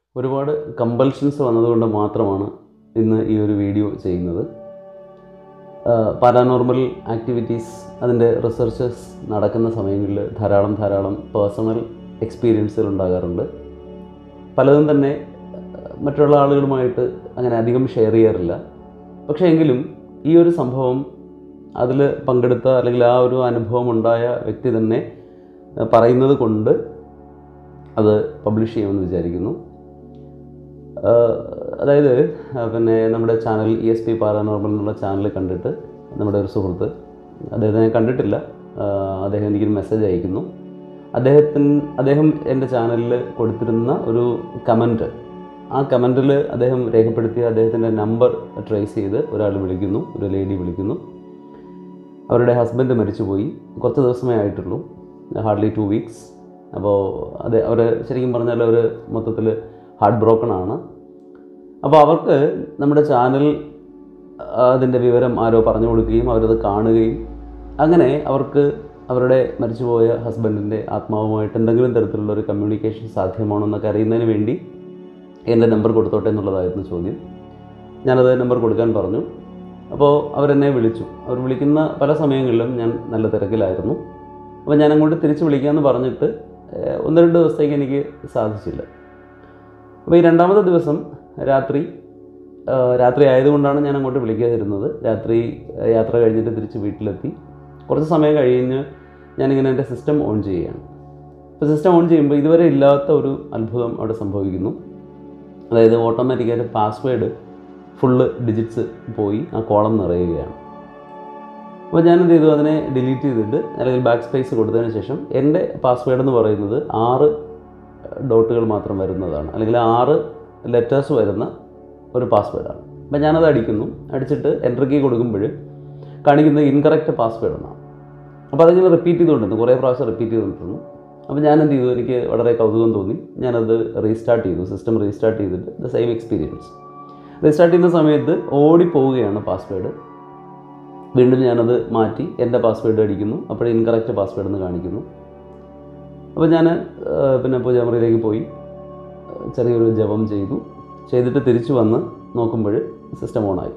ഒരുപാട് കമ്പൽഷൻസ് വന്നതുകൊണ്ട് മാത്രമാണ് ഇന്ന് ഈ ഒരു വീഡിയോ ചെയ്യുന്നത് പാരാനോർമൽ ആക്ടിവിറ്റീസ് അതിൻ്റെ റിസർച്ചസ് നടക്കുന്ന സമയങ്ങളിൽ ധാരാളം ധാരാളം പേഴ്സണൽ എക്സ്പീരിയൻസുകൾ ഉണ്ടാകാറുണ്ട് പലതും തന്നെ ആ, മറ്റുള്ള ആളുകളുമായിട്ട് അങ്ങനെ അധികം ഷെയർ ചെയ്യാറില്ല പക്ഷേ എങ്കിലും ഈ ഒരു സംഭവം അതിൽ പങ്കെടുത്ത അല്ലെങ്കിൽ ആ ഒരു അനുഭവം ഉണ്ടായ വ്യക്തി തന്നെ ആ, പറയുന്നത് കൊണ്ട് അത് പബ്ലിഷ് ചെയ്യുമെന്ന് വിചാരിക്കുന്നു ആ, അതായത് ആ, പിന്നെ നമ്മുടെ channel E S P paranormal എന്നുള്ള ചാനൽ കണ്ടിട്ട് നമ്മുടെ ഒരു സുഹൃത്ത് അദ്ദേഹത്തെ ഞാൻ കണ്ടിട്ടില്ല ആ, അദ്ദേഹം എനിക്കൊരു മെസ്സേജ് അയക്കുന്നു അദ്ദേഹത്തിന് അദ്ദേഹം എൻ്റെ ചാനലിൽ കൊടുത്തിരുന്ന ഒരു കമൻറ്റ് ആ കമൻറ്റിൽ അദ്ദേഹം രേഖപ്പെടുത്തിയ അദ്ദേഹത്തിൻ്റെ നമ്പർ ട്രേസ് ചെയ്ത് ഒരാൾ വിളിക്കുന്നു ഒരു ലേഡി വിളിക്കുന്നു അവരുടെ ഹസ്ബൻഡ് മരിച്ചുപോയി കുറച്ച് ദിവസമേ ആയിട്ടുള്ളൂ ഹാർഡ്ലി ടു വീക്സ് അപ്പോൾ അത് അവർ ശരിക്കും പറഞ്ഞാൽ അവർ മൊത്തത്തിൽ ഹാർട്ട് ബ്രോക്കൺ ആണ് അപ്പോൾ അവർക്ക് നമ്മുടെ ചാനൽ അതിൻ്റെ വിവരം ആരോ പറഞ്ഞു കൊടുക്കുകയും അവരത് കാണുകയും അങ്ങനെ അവർക്ക് അവരുടെ മരിച്ചുപോയ ഹസ്ബൻഡിൻ്റെ ആത്മാവുമായിട്ട് എന്തെങ്കിലും തരത്തിലുള്ള ഒരു കമ്മ്യൂണിക്കേഷൻ സാധ്യമാണോ എന്നൊക്കെ അറിയുന്നതിന് വേണ്ടി എൻ്റെ നമ്പർ കൊടുത്തോട്ടെ എന്നുള്ളതായിരുന്നു ചോദ്യം ഞാനത് നമ്പർ കൊടുക്കാൻ പറഞ്ഞു അപ്പോൾ അവരെന്നെ വിളിച്ചു അവർ വിളിക്കുന്ന പല സമയങ്ങളിലും ഞാൻ നല്ല തിരക്കിലായിരുന്നു അപ്പോൾ ഞാൻ അങ്ങോട്ട് തിരിച്ച് വിളിക്കാമെന്ന് പറഞ്ഞിട്ട് ഏഹ്, ഒന്ന് രണ്ട് ദിവസത്തേക്ക് എനിക്ക് സാധിച്ചില്ല അപ്പോൾ ഈ രണ്ടാമത്തെ ദിവസം രാത്രി ആ, രാത്രി ആയതുകൊണ്ടാണ് ഞാൻ അങ്ങോട്ട് വിളിക്കാതിരുന്നത് രാത്രി ആ, യാത്ര കഴിഞ്ഞിട്ട് തിരിച്ച് വീട്ടിലെത്തി കുറച്ച് സമയം കഴിഞ്ഞ് ഞാനിങ്ങനെ എൻ്റെ സിസ്റ്റം ഓൺ ചെയ്യുകയാണ് അപ്പോൾ സിസ്റ്റം ഓൺ ചെയ്യുമ്പോൾ ഇതുവരെ ഇല്ലാത്ത ഒരു അത്ഭുതം അവിടെ സംഭവിക്കുന്നു അതായത് ഓട്ടോമാറ്റിക്കായിട്ട് പാസ്വേഡ് ഫുള്ള് ഡിജിറ്റ്സ് പോയി ആ കോളം നിറയുകയാണ് അപ്പോൾ ഞാനെന്ത് ചെയ്തു അതിനെ ഡിലീറ്റ് ചെയ്തിട്ട് അല്ലെങ്കിൽ ബാക്ക് സ്പേസ് കൊടുത്തതിന് ശേഷം എൻ്റെ പാസ്വേഡ് എന്ന് പറയുന്നത് ആറ് ഡോട്ടുകൾ മാത്രം വരുന്നതാണ് അല്ലെങ്കിൽ ആറ് ലെറ്റേഴ്സ് വരുന്ന ഒരു പാസ്വേഡാണ് അപ്പം ഞാനത് അടിക്കുന്നു അടിച്ചിട്ട് എൻ്റർ കീ കൊടുക്കുമ്പോൾ കാണിക്കുന്നത് ഇൻകറക്റ്റ് പാസ്വേഡ് എന്നാണ് അപ്പോൾ അതിങ്ങനെ റിപ്പീറ്റ് ചെയ്തുകൊണ്ടിരുന്നു കുറേ പ്രാവശ്യം റിപ്പീറ്റ് ചെയ്തുകൊണ്ടിരുന്നു അപ്പോൾ ഞാൻ എന്ത് ചെയ്തു എനിക്ക് വളരെ കൗതുകം തോന്നി ഞാനത് റീസ്റ്റാർട്ട് ചെയ്തു സിസ്റ്റം റീസ്റ്റാർട്ട് ചെയ്തിട്ട് ദ സെയിം എക്സ്പീരിയൻസ് റീസ്റ്റാർട്ട് ചെയ്യുന്ന സമയത്ത് ഓടിപ്പോവുകയാണ് പാസ്വേഡ് വീണ്ടും ഞാനത് മാറ്റി എൻ്റെ പാസ്വേഡ് അടിക്കുന്നു അപ്പോൾ ഇൻകറക്റ്റ് പാസ്വേഡ് എന്ന് കാണിക്കുന്നു അപ്പോൾ ഞാൻ പിന്നെ പൂജാമുറിയിലേക്ക് പോയി ആ, ചെറിയൊരു ജപം ചെയ്തു ചെയ്തിട്ട് തിരിച്ചു വന്ന് നോക്കുമ്പോൾ സിസ്റ്റം ഓണായി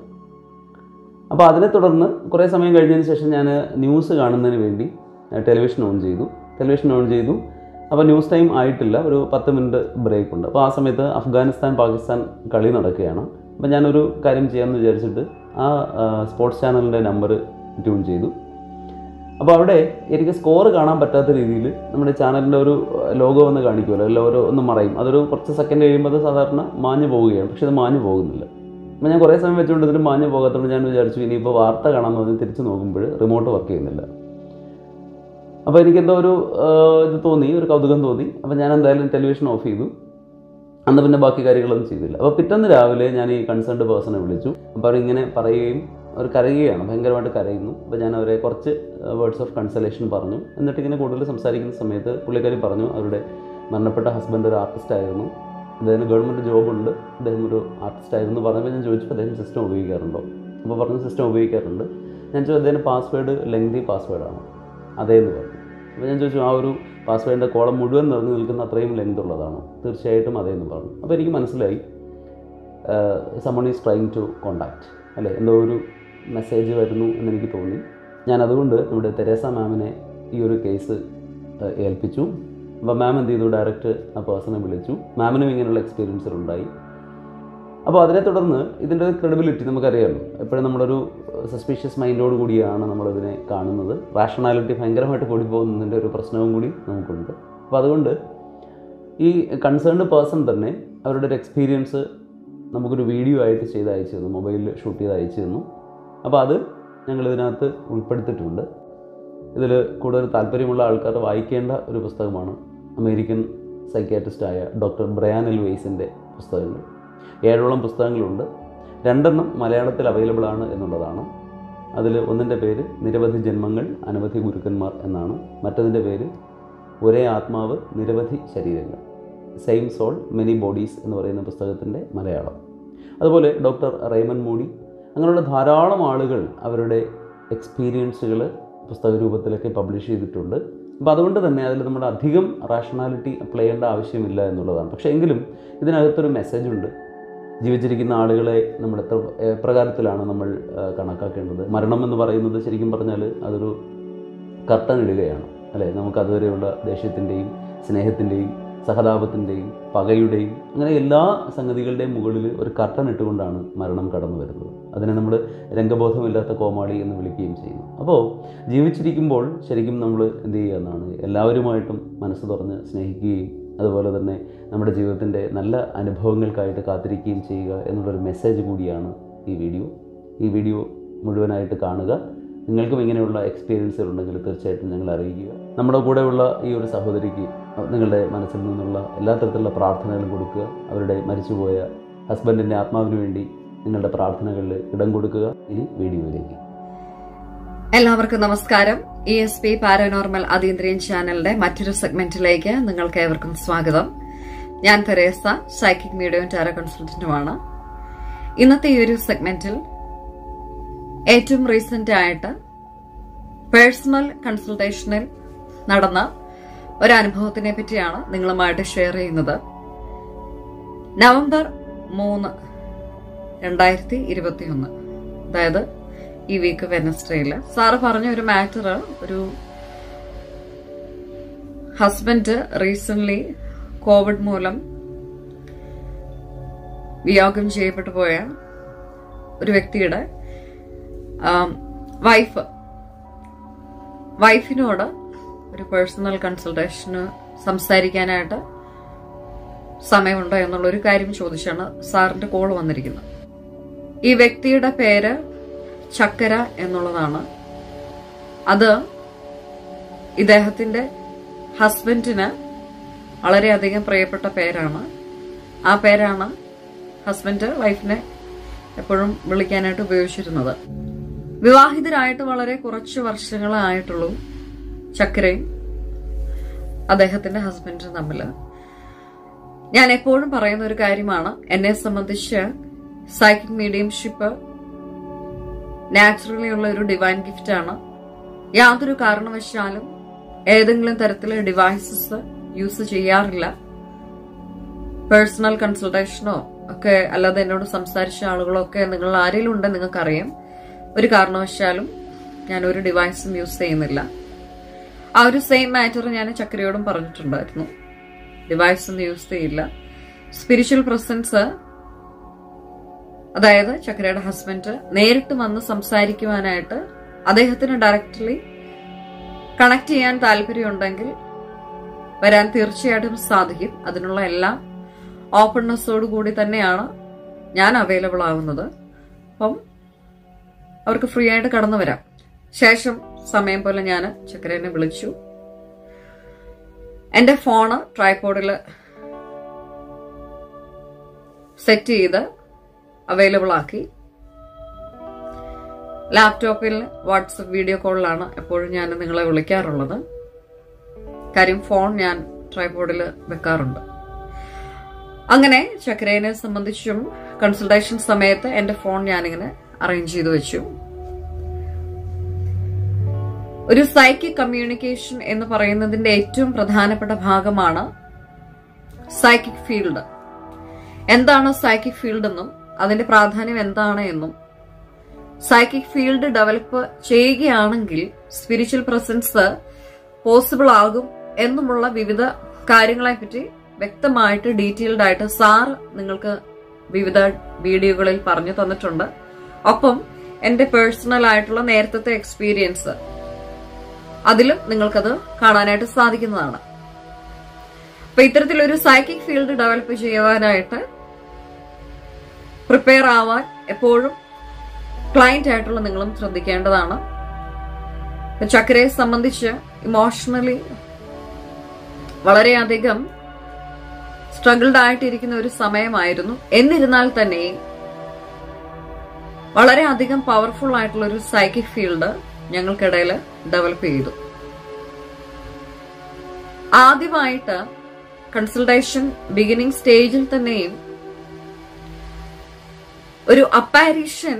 അപ്പോൾ അതിനെ തുടർന്ന് കുറേ സമയം കഴിഞ്ഞതിന് ശേഷം ഞാൻ ന്യൂസ് കാണുന്നതിന് വേണ്ടി ടെലിവിഷൻ ഓൺ ചെയ്തു ടെലിവിഷൻ ഓൺ ചെയ്തു അപ്പോൾ ന്യൂസ് ടൈം ആയിട്ടില്ല ഒരു പത്ത് മിനിറ്റ് ബ്രേക്ക് ഉണ്ട് അപ്പോൾ ആ സമയത്ത് അഫ്ഗാനിസ്ഥാൻ പാകിസ്ഥാൻ കളി നടക്കുകയാണ് അപ്പോൾ ഞാനൊരു കാര്യം ചെയ്യാമെന്ന് വിചാരിച്ചിട്ട് ആ സ്പോർട്സ് ചാനലിൻ്റെ നമ്പർ ട്യൂൺ ചെയ്തു അപ്പോൾ അവിടെ എനിക്ക് സ്കോർ കാണാൻ പറ്റാത്ത രീതിയിൽ നമ്മുടെ ചാനലിൻ്റെ ഒരു ലോഗോ ഒന്ന് കാണിക്കുമല്ലോ അല്ല ഒരു ഒന്ന് മറയും അതൊരു കുറച്ച് സെക്കൻഡ് കഴിയുമ്പോൾ അത് സാധാരണ മാഞ്ഞു പോവുകയാണ് പക്ഷേ അത് മാഞ്ഞു പോകുന്നില്ല അപ്പോൾ ഞാൻ കുറേ സമയം വെച്ചുകൊണ്ട് ഇതിന് മാഞ്ഞു പോകാത്തതുകൊണ്ട് ഞാൻ വിചാരിച്ചു ഇനിയിപ്പോൾ വാർത്ത കാണാമെന്ന് പറഞ്ഞ് തിരിച്ച് നോക്കുമ്പോൾ റിമോട്ട് വർക്ക് ചെയ്യുന്നില്ല അപ്പോൾ എനിക്കെന്തോ ഒരു ആ, ഇത് തോന്നി ഒരു കൗതുകം തോന്നി അപ്പോൾ ഞാൻ എന്തായാലും ടെലിവിഷൻ ഓഫ് ചെയ്തു അന്ന് പിന്നെ ബാക്കി കാര്യങ്ങളൊന്നും ചെയ്തില്ല അപ്പോൾ പിറ്റേന്ന് രാവിലെ ഞാൻ ഈ കൺസേൺഡ് പേഴ്സണെ വിളിച്ചു അപ്പോൾ അവരിങ്ങനെ പറയുകയും അവർ കരയുകയാണ് ഭയങ്കരമായിട്ട് കരയുന്നു അപ്പോൾ ഞാൻ അവരെ കുറച്ച് വേർഡ്സ് ഓഫ് കൺസലേഷൻ പറഞ്ഞു എന്നിട്ട് ഇങ്ങനെ കൂടുതൽ സംസാരിക്കുന്ന സമയത്ത് പുള്ളിക്കാരി പറഞ്ഞു അവരുടെ മരണപ്പെട്ട ഹസ്ബൻഡ് ഒരു ആർട്ടിസ്റ്റ് ആയിരുന്നു അദ്ദേഹത്തിന് ഗവൺമെൻറ് ജോബുണ്ട് അദ്ദേഹം ഒരു ആർട്ടിസ്റ്റ് ആയിരുന്നു എന്ന് പറഞ്ഞപ്പോൾ ഞാൻ ചോദിച്ചു അദ്ദേഹം സിസ്റ്റം ഉപയോഗിക്കാറുണ്ടോ അപ്പോൾ പറഞ്ഞു സിസ്റ്റം ഉപയോഗിക്കാറുണ്ട് ഞാൻ ചോദിച്ചു അദ്ദേഹത്തിൻ്റെ പാസ്വേഡ് ലെങ്തി പാസ്വേഡാണ് അതേ എന്ന് പറഞ്ഞു അപ്പോൾ ഞാൻ ചോദിച്ചു ആ ഒരു പാസ്വേഡിൻ്റെ കോളം മുഴുവൻ നിറഞ്ഞു നിൽക്കുന്ന അത്രയും ലെങ്ത് ഉള്ളതാണോ തീർച്ചയായിട്ടും അതേ എന്ന് പറഞ്ഞു അപ്പോൾ എനിക്ക് മനസ്സിലായി someone is trying to contact അല്ലേ എന്തോ ഒരു മെസ്സേജ് വരുന്നു എന്നെനിക്ക് തോന്നി ഞാൻ അതുകൊണ്ട് നമ്മുടെ തെരേസ മാമിനെ ഈ ഒരു കേസ് ഏൽപ്പിച്ചു അപ്പോൾ മാം എന്ത് ചെയ്തു ഡയറക്റ്റ് ആ പേഴ്സണെ വിളിച്ചു മാമിനും ഇങ്ങനെയുള്ള എക്സ്പീരിയൻസുകൾ ഉണ്ടായി അപ്പോൾ അതിനെ തുടർന്ന് ഇതിൻ്റെ ഒരു ക്രെഡിബിലിറ്റി നമുക്കറിയാമല്ലോ എപ്പോഴും നമ്മളൊരു സസ്പീഷ്യസ് മൈൻഡോട് കൂടിയാണ് നമ്മളിതിനെ കാണുന്നത് റാഷണാലിറ്റി ഭയങ്കരമായിട്ട് കൂടി പോകുന്നതിൻ്റെ ഒരു പ്രശ്നവും കൂടി നമുക്കുണ്ട് അപ്പോൾ അതുകൊണ്ട് ഈ കൺസേൺഡ് പേഴ്സൺ തന്നെ അവരുടെ ഒരു എക്സ്പീരിയൻസ് നമുക്കൊരു വീഡിയോ ആയിട്ട് ചെയ്ത് അയച്ചു തന്നു മൊബൈലിൽ ഷൂട്ട് ചെയ്ത് അയച്ചു തന്നു അപ്പോൾ അത് ഞങ്ങൾ ഇതിനകത്ത് ഉൾപ്പെടുത്തിയിട്ടുണ്ട് ഇതിൽ കൂടുതൽ താല്പര്യമുള്ള ആൾക്കാർ വായിക്കേണ്ട ഒരു പുസ്തകമാണ് അമേരിക്കൻ സൈക്യാട്രിസ്റ്റായ ഡോക്ടർ ബ്രയാൻ എൽ വെയ്സിൻ്റെ പുസ്തകങ്ങൾ ഏഴോളം പുസ്തകങ്ങളുണ്ട് രണ്ടെണ്ണം മലയാളത്തിൽ അവൈലബിൾ ആണ് എന്നുള്ളതാണ് അതിൽ ഒന്നിൻ്റെ പേര് നിരവധി ജന്മങ്ങൾ അനവധി ഗുരുക്കന്മാർ എന്നാണ് മറ്റതിൻ്റെ പേര് ഒരേ ആത്മാവ് നിരവധി ശരീരങ്ങൾ സെയിം സോൾ മെനി ബോഡീസ് എന്ന് പറയുന്ന പുസ്തകത്തിൻ്റെ മലയാളം അതുപോലെ ഡോക്ടർ റൈമൻ മൂഡി അങ്ങനെയുള്ള ധാരാളം ആളുകൾ അവരുടെ എക്സ്പീരിയൻസുകൾ പുസ്തക രൂപത്തിലൊക്കെ പബ്ലിഷ് ചെയ്തിട്ടുണ്ട് അപ്പോൾ അതുകൊണ്ട് തന്നെ അതിൽ നമ്മൾ അധികം റാഷണാലിറ്റി അപ്ലൈ ചെയ്യേണ്ട ആവശ്യമില്ല എന്നുള്ളതാണ് പക്ഷേ എങ്കിലും ഇതിനകത്തൊരു മെസ്സേജ് ഉണ്ട് ജീവിച്ചിരിക്കുന്ന ആളുകളെ നമ്മൾ എത്ര എപ്രകാരത്തിലാണ് നമ്മൾ ആ, കണക്കാക്കേണ്ടത് മരണം എന്ന് പറയുന്നത് ശരിക്കും പറഞ്ഞാൽ അതൊരു കർട്ടൻ ഇടുകയാണ് അല്ലേ നമുക്ക് അതുവരെയുള്ള ദേഷ്യത്തിൻ്റെയും സ്നേഹത്തിൻ്റെയും സഹതാപത്തിൻ്റെയും പകയുടെയും അങ്ങനെ എല്ലാ സംഗതികളുടെയും മുകളിൽ ഒരു കർട്ടൻ ഇട്ടുകൊണ്ടാണ് മരണം കടന്നു വരുന്നത് അതിനെ നമ്മൾ രംഗബോധമില്ലാത്ത കോമാളി എന്ന് വിളിക്കുകയും ചെയ്യുന്നു അപ്പോൾ ജീവിച്ചിരിക്കുമ്പോൾ ശരിക്കും നമ്മൾ എന്ത് ചെയ്യുക എന്നാണ് എല്ലാവരുമായിട്ടും മനസ്സ് തുറന്ന് സ്നേഹിക്കുകയും അതുപോലെ തന്നെ നമ്മുടെ ജീവിതത്തിൻ്റെ നല്ല അനുഭവങ്ങൾക്കായിട്ട് കാത്തിരിക്കുകയും ചെയ്യുക എന്നുള്ളൊരു മെസ്സേജ് കൂടിയാണ് ഈ വീഡിയോ ഈ വീഡിയോ മുഴുവനായിട്ട് കാണുക നിങ്ങൾക്കും ഇങ്ങനെയുള്ള എക്സ്പീരിയൻസുകൾ ഉണ്ടെങ്കിൽ തീർച്ചയായിട്ടും ഞങ്ങൾ അറിയിക്കുക നമ്മുടെ കൂടെയുള്ള ഈ ഒരു സഹോദരിക്ക് നിങ്ങളുടെ മനസ്സിൽ നിന്നുള്ള എല്ലാ തരത്തിലുള്ള പ്രാർത്ഥനകളും കൊടുക്കുക അവരുടെ മരിച്ചുപോയ ഹസ്ബൻഡിൻ്റെ ആത്മാവിന് വേണ്ടി നിങ്ങളുടെ പ്രാർത്ഥനകളിൽ ഇടം കൊടുക്കുക ഇനി വീഡിയോയിലേക്ക് എല്ലാവർക്കും നമസ്കാരം ഇ എസ് പി പാരനോർമൽ അതീന്ദ്രിയൻ ചാനലിന്റെ മറ്റൊരു സെഗ്മെന്റിലേക്ക് നിങ്ങൾക്ക് ഏവർക്കും സ്വാഗതം ഞാൻ തെരേസ സൈക്കിക് മീഡിയം ടാര കൺസൾട്ടന്റുമാണ് ഇന്നത്തെ ഈ ഒരു സെഗ്മെന്റിൽ ഏറ്റവും റീസെന്റ് ആയിട്ട് പേഴ്സണൽ കൺസൾട്ടേഷനിൽ നടന്ന ഒരു അനുഭവത്തിനെ പറ്റിയാണ് നിങ്ങളുമായിട്ട് ഷെയർ ചെയ്യുന്നത് നവംബർ മൂന്ന് രണ്ടായിരത്തി ഇരുപത്തിയൊന്ന് അതായത് ഈ വീക്ക് വെനസ്ഡേയില് സാറ് പറഞ്ഞ ഒരു മാറ്റർ ഒരു ഹസ്ബൻഡ് റീസെന്റ് കോവിഡ് മൂലം വിയോഗം ചെയ്യപ്പെട്ടു പോയ ഒരു വ്യക്തിയുടെ വൈഫ് വൈഫിനോട് ഒരു പേഴ്സണൽ കൺസൾട്ടേഷന് സംസാരിക്കാനായിട്ട് സമയമുണ്ടോ എന്നുള്ള ഒരു കാര്യം ചോദിച്ചാണ് സാറിന്റെ കോൾ വന്നിരിക്കുന്നത് ഈ വ്യക്തിയുടെ പേര് ചക്കര എന്നുള്ളതാണ് അത് ഇദ്ദേഹത്തിന്റെ ഹസ്ബൻഡിന് വളരെയധികം പ്രിയപ്പെട്ട പേരാണ് ആ പേരാണ് ഹസ്ബൻഡ് വൈഫിനെ എപ്പോഴും വിളിക്കാനായിട്ട് ഉപയോഗിച്ചിരുന്നത് വിവാഹിതരായിട്ട് വളരെ കുറച്ച് വർഷങ്ങളായിട്ടുള്ളൂ ചക്കരയും അദ്ദേഹത്തിന്റെ ഹസ്ബൻഡും തമ്മിൽ ഞാൻ എപ്പോഴും പറയുന്ന ഒരു കാര്യമാണ് എന്നെ സംബന്ധിച്ച് സൈക്കിക് മീഡിയംഷിപ്പ് നാച്ചുറലി ഉള്ള ഒരു ഡിവൈൻ ഗിഫ്റ്റ് ആണ് യാതൊരു കാരണവശാലും ഏതെങ്കിലും തരത്തിലെ ഡിവൈസസ് യൂസ് ചെയ്യാറില്ല പേഴ്സണൽ കൺസൾട്ടേഷനോ ഒക്കെ അല്ലാതെ എന്നോട് സംസാരിച്ച ആളുകളോ ഒക്കെ നിങ്ങൾ ആരെങ്കിലും ഉണ്ടെന്ന് നിങ്ങൾക്കറിയാം ഒരു കാരണവശാലും ഞാൻ ഒരു ഡിവൈസും യൂസ് ചെയ്യുന്നില്ല ആ ഒരു സെയിം മാറ്റർ ഞാൻ ചക്രയോടും പറഞ്ഞിട്ടുണ്ടായിരുന്നു ഡിവൈസ് ഒന്നും യൂസ് ചെയ്യില്ല സ്പിരിച്വൽ പ്രസൻസ് അതായത് ചക്രയുടെ ഹസ്ബൻഡ് നേരിട്ട് വന്ന് സംസാരിക്കുവാനായിട്ട് അദ്ദേഹത്തിന് ഡയറക്റ്റ്ലി കണക്ട് ചെയ്യാൻ താല്പര്യമുണ്ടെങ്കിൽ വരാൻ തീർച്ചയായിട്ടും സാധിക്കും അതിനുള്ള എല്ലാ ഓപ്പൺനെസ്സോടു കൂടി തന്നെയാണ് ഞാൻ അവൈലബിൾ ആവുന്നത് അപ്പം അവർക്ക് ഫ്രീ ആയിട്ട് കടന്നു വരാം ശേഷം സമയം പോലെ ഞാൻ ചക്രനെ വിളിച്ചു എന്റെ ഫോണ് ട്രൈപോഡിൽ സെറ്റ് ചെയ്ത് അവൈലബിൾ ആക്കി ലാപ്ടോപ്പിൽ വാട്സപ്പ് വീഡിയോ കോളിലാണ് എപ്പോഴും ഞാൻ നിങ്ങളെ വിളിക്കാറുള്ളത് കാര്യം ഫോൺ ഞാൻ ട്രൈപോഡിൽ വെക്കാറുണ്ട് അങ്ങനെ ചക്രേനെ സംബന്ധിച്ചും കൺസൾട്ടേഷൻ സമയത്ത് എന്റെ ഫോൺ ഞാനിങ്ങനെ അറേഞ്ച് ചെയ്തു വെച്ചു ഒരു സൈക്കിക് കമ്മ്യൂണിക്കേഷൻ എന്ന് പറയുന്നതിന്റെ ഏറ്റവും പ്രധാനപ്പെട്ട ഭാഗമാണ് സൈക്കിക് ഫീൽഡ് എന്താണ് സൈക്കിക് ഫീൽഡ് എന്നും അതിന്റെ പ്രാധാന്യം എന്താണ് എന്നും സൈക്കിക് ഫീൽഡ് ഡെവലപ്പ് ചെയ്യുകയാണെങ്കിൽ സ്പിരിച്വൽ പ്രസൻസ് പോസിബിൾ ആകും എന്നുമുള്ള വിവിധ കാര്യങ്ങളെപ്പറ്റി വ്യക്തമായിട്ട് ഡീറ്റെയിൽഡ് ആയിട്ട് സാർ നിങ്ങൾക്ക് വിവിധ വീഡിയോകളിൽ പറഞ്ഞു തന്നിട്ടുണ്ട് ഒപ്പം എന്റെ പേഴ്സണൽ ആയിട്ടുള്ള നേരത്തെ എക്സ്പീരിയൻസ് അതിലും നിങ്ങൾക്കത് കാണാനായിട്ട് സാധിക്കുന്നതാണ് അപ്പൊ ഇത്തരത്തിലൊരു സൈക്കിക് ഫീൽഡ് ഡെവലപ്പ് ചെയ്യുവാനായിട്ട് പ്രിപ്പയർ ആവാൻ എപ്പോഴും ക്ലയന്റ് ആയിട്ടുള്ള നിങ്ങളും ശ്രദ്ധിക്കേണ്ടതാണ് ചക്രയെ സംബന്ധിച്ച് ഇമോഷണലി വളരെയധികം സ്ട്രഗിൾഡ് ആയിട്ടിരിക്കുന്ന ഒരു സമയമായിരുന്നു എന്നിരുന്നാൽ തന്നെ വളരെ അധികം പവർഫുൾ ആയിട്ടുള്ള ഒരു സൈക്കിക് ഫീൽഡ് ഞങ്ങൾക്കിടയിൽ ഡെവലപ്പ് ചെയ്തു ആദ്യമായിട്ട് കൺസൾട്ടേഷൻ ബിഗിനിങ് സ്റ്റേജിൽ തന്നെയും ഒരു അപ്പാരിഷൻ